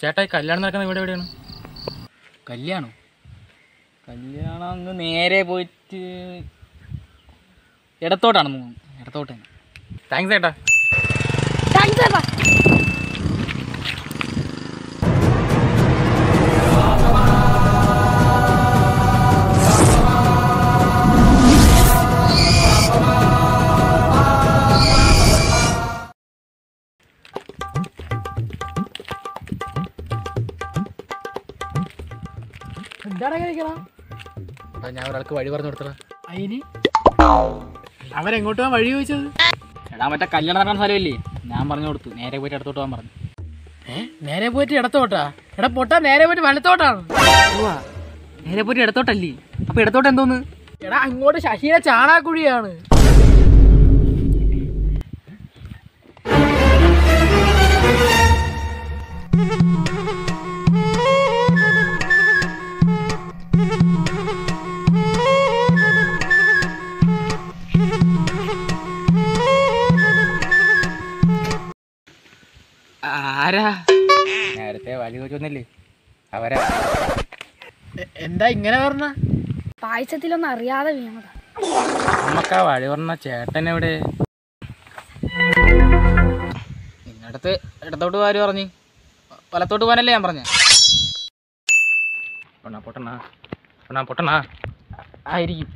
ചേട്ടാ ഈ കല്യാണം നടക്കുന്ന ഇവിടെ എവിടെയാണ് കല്യാണം കല്യാണം അങ്ങ് നേരെ പോയിട്ട് ഇടത്തോട്ടാണെന്ന് തോന്നുന്നു ഇടത്തോട്ട് തന്നെ താങ്ക്സ് ചേട്ടാ താങ്ക്സ് ചേട്ടാ എന്താണ് കഴിക്കണം അപ്പൊ ഞാൻ ഒരാൾക്ക് വഴി പറഞ്ഞു കൊടുത്തടാ അതിന് അവരെങ്ങോട്ട് പോകാൻ വഴി ചോദിച്ചത് എടാ മറ്റേ കല്യാണം നടക്കുന്ന സ്ഥലമില്ലേ ഞാൻ പറഞ്ഞു കൊടുത്തു നേരെ പോയിട്ട് ഇടത്തോട്ട് പോകാൻ പറഞ്ഞു ഏ നേരെ പോയിട്ട് ഇടത്തോട്ടാ എടാ പൊട്ടാ നേരെ പോയിട്ട് വലത്തോട്ടാണ് നേരെ പോയിട്ട് ഇടത്തോട്ടല്ലേ അപ്പൊ ഇടത്തോട്ട് എന്തോന്ന് എടാ അങ്ങോട്ട് ശശിയുടെ ചാണാക്കുഴിയാണ് ആരാ നേരത്തെ വലിയ ചോദിച്ചൊന്നല്ലേ അവരാ എ- എന്താ ഇങ്ങനെ പറഞ്ഞ പായസത്തിലൊന്നും അറിയാതെ വീണതാ നമുക്ക് ആ വഴി പറഞ്ഞ ചേട്ടൻ എവിടെ നിന്നടുത്ത് ഇടത്തോട്ട് പോകാൻ പറഞ്ഞു വലത്തോട്ട് പോകാനല്ലേ ഞാൻ പറഞ്ഞ പൊണ്ണാ പൊട്ടണ പൊണ്ണാ പൊട്ടണ ആയിരിക്കും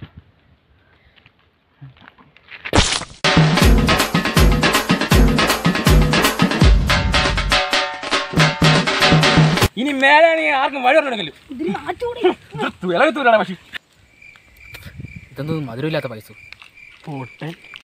ഇനി മേലെ നീ ആർക്കും വഴി പറഞ്ഞെങ്കിലും ഇതൊന്നും മധുരമില്ലാത്ത പൈസ പൊട്ടൻ